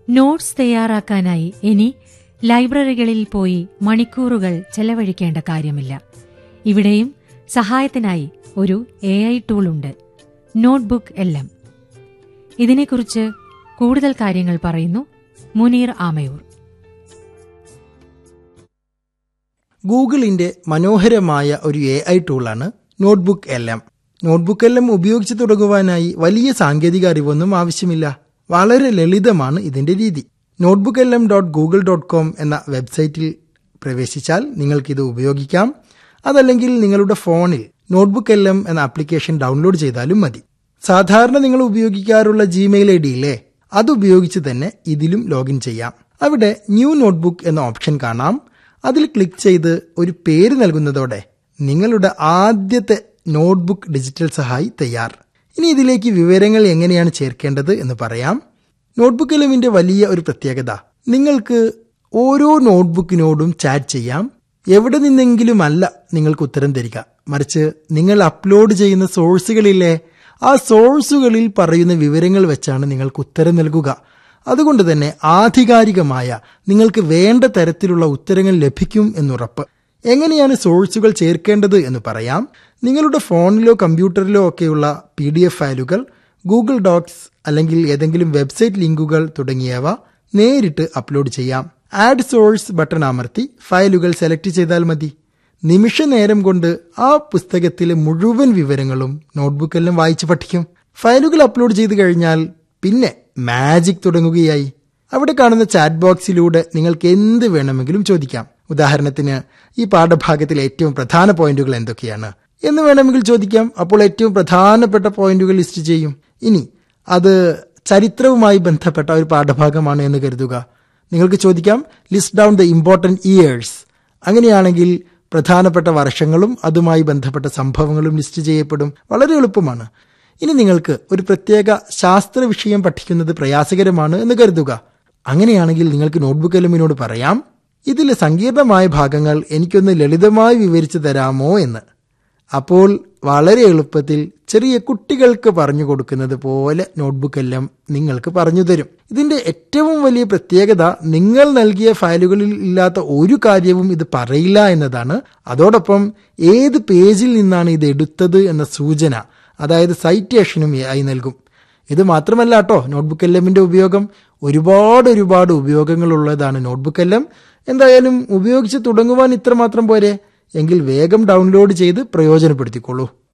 notes തയ്യാറാക്കാനായി ഇനി ലൈബ്രറികളിൽ പോയി മണിക്കൂറുകൾ ചെലവഴിക്കേണ്ട കാര്യമില്ല ഇവിടെയും സഹായത്തിനായി ഒരു എ ഐ ടൂൾ ഉണ്ട് നോട്ട്ബുക്ക് എല്ലാം ഇതിനെക്കുറിച്ച് കൂടുതൽ കാര്യങ്ങൾ പറയുന്നു മുനീർ ആമയൂർ ഗൂഗിളിന്റെ മനോഹരമായ ഒരു എ ഐ ടൂളാണ് notebook L M notebook L M ഉപയോഗിച്ച് തുടങ്ങുവാനായി വലിയ സാങ്കേതിക അറിവൊന്നും ആവശ്യമില്ല വളരെ ലളിതമാണ് ഇതിന്റെ രീതി notebook L M dot Google dot com എന്ന വെബ്സൈറ്റിൽ പ്രവേശിച്ചാൽ നിങ്ങൾക്കിത് ഉപയോഗിക്കാം അതല്ലെങ്കിൽ നിങ്ങളുടെ ഫോണിൽ നോട്ട്ബുക്ക് എൽ എം എന്ന ആപ്ലിക്കേഷൻ ഡൗൺലോഡ് ചെയ്താലും മതി സാധാരണ നിങ്ങൾ ഉപയോഗിക്കാറുള്ള ജിമെയിൽ ഐ ഡി ഇല്ലേ അത് ഉപയോഗിച്ച് തന്നെ ഇതിലും ലോഗിൻ ചെയ്യാം അവിടെ ന്യൂ നോട്ട്ബുക്ക് എന്ന ഓപ്ഷൻ കാണാം അതിൽ ക്ലിക്ക് ചെയ്ത് ഒരു പേര് നൽകുന്നതോടെ നിങ്ങളുടെ ആദ്യത്തെ നോട്ട്ബുക്ക് ഡിജിറ്റൽ സഹായി തയ്യാർ ഇനി ഇതിലേക്ക് വിവരങ്ങൾ എങ്ങനെയാണ് ചേർക്കേണ്ടത് എന്ന് പറയാം നോട്ട്ബുക്ക് എലമിന്റെ വലിയ ഒരു പ്രത്യേകത നിങ്ങൾക്ക് ഓരോ നോട്ട്ബുക്കിനോടും ചാറ്റ് ചെയ്യാം എവിടെ നിന്നെങ്കിലുമല്ല നിങ്ങൾക്ക് ഉത്തരം തരിക മറിച്ച് നിങ്ങൾ അപ്ലോഡ് ചെയ്യുന്ന സോഴ്സുകളിലെ ആ സോഴ്സുകളിൽ പറയുന്ന വിവരങ്ങൾ വെച്ചാണ് നിങ്ങൾക്ക് ഉത്തരം നൽകുക അതുകൊണ്ട് തന്നെ ആധികാരികമായ നിങ്ങൾക്ക് വേണ്ട തരത്തിലുള്ള ഉത്തരങ്ങൾ ലഭിക്കും എന്നുറപ്പ് എങ്ങനെയാണ് സോഴ്സുകൾ ചേർക്കേണ്ടത് എന്ന് പറയാം നിങ്ങളുടെ ഫോണിലോ കമ്പ്യൂട്ടറിലോ ഒക്കെയുള്ള പി ഡി എഫ് ഫയലുകൾ ഗൂഗിൾ ഡോക്സ് അല്ലെങ്കിൽ ഏതെങ്കിലും വെബ്സൈറ്റ് ലിങ്കുകൾ തുടങ്ങിയവ നേരിട്ട് അപ്ലോഡ് ചെയ്യാം ആഡ് സോഴ്സ് ബട്ടൺ അമർത്തി ഫയലുകൾ സെലക്ട് ചെയ്താൽ മതി നിമിഷ നേരം കൊണ്ട് ആ പുസ്തകത്തിലെ മുഴുവൻ വിവരങ്ങളും നോട്ട്ബുക്കെല്ലാം വായിച്ചു പഠിക്കും ഫയലുകൾ അപ്ലോഡ് ചെയ്ത് കഴിഞ്ഞാൽ പിന്നെ മാജിക് തുടങ്ങുകയായി അവിടെ കാണുന്ന ചാറ്റ് ബോക്സിലൂടെ നിങ്ങൾക്ക് എന്ത് വേണമെങ്കിലും ചോദിക്കാം ഉദാഹരണത്തിന് ഈ പാഠഭാഗത്തിലെ ഏറ്റവും പ്രധാന പോയിന്റുകൾ എന്തൊക്കെയാണ് എന്ന് വേണമെങ്കിൽ ചോദിക്കാം അപ്പോൾ ഏറ്റവും പ്രധാനപ്പെട്ട പോയിന്റുകൾ ലിസ്റ്റ് ചെയ്യും ഇനി അത് ചരിത്രവുമായി ബന്ധപ്പെട്ട ഒരു പാഠഭാഗമാണ് എന്ന് കരുതുക നിങ്ങൾക്ക് ചോദിക്കാം list down the important years അങ്ങനെയാണെങ്കിൽ പ്രധാനപ്പെട്ട വർഷങ്ങളും അതുമായി ബന്ധപ്പെട്ട സംഭവങ്ങളും ലിസ്റ്റ് ചെയ്യപ്പെടും വളരെ എളുപ്പമാണ് ഇനി നിങ്ങൾക്ക് ഒരു പ്രത്യേക ശാസ്ത്ര വിഷയം പഠിക്കുന്നത് പ്രയാസകരമാണ് എന്ന് കരുതുക അങ്ങനെയാണെങ്കിൽ നിങ്ങൾക്ക് നോട്ട്ബുക്ക് എലമിനോട് പറയാം ഇതിലെ സങ്കീർണമായ ഭാഗങ്ങൾ എനിക്കൊന്ന് ലളിതമായി വിവരിച്ചു തരാമോ എന്ന് അപ്പോൾ വളരെ എളുപ്പത്തിൽ ചെറിയ കുട്ടികൾക്ക് പറഞ്ഞു കൊടുക്കുന്നത് പോലെ നോട്ട്ബുക്ക് എല്ലാം നിങ്ങൾക്ക് പറഞ്ഞു തരും ഇതിന്റെ ഏറ്റവും വലിയ പ്രത്യേകത നിങ്ങൾ നൽകിയ ഫയലുകളിൽ ഇല്ലാത്ത ഒരു കാര്യവും ഇത് പറയില്ല എന്നതാണ് അതോടൊപ്പം ഏത് പേജിൽ നിന്നാണ് ഇത് എടുത്തത് എന്ന സൂചന അതായത് സൈറ്റേഷനും ആയി നൽകും ഇത് മാത്രമല്ല കേട്ടോ നോട്ട്ബുക്ക് എല്ലമിന്റെ ഉപയോഗം ഒരുപാട് ഒരുപാട് ഉപയോഗങ്ങളുള്ളതാണ് നോട്ട്ബുക്ക് എല്ലാം എന്തായാലും ഉപയോഗിച്ച് തുടങ്ങുവാൻ ഇത്രമാത്രം പോരെ എങ്കിൽ വേഗം ഡൗൺലോഡ് ചെയ്ത് പ്രയോജനപ്പെടുത്തിക്കോളൂ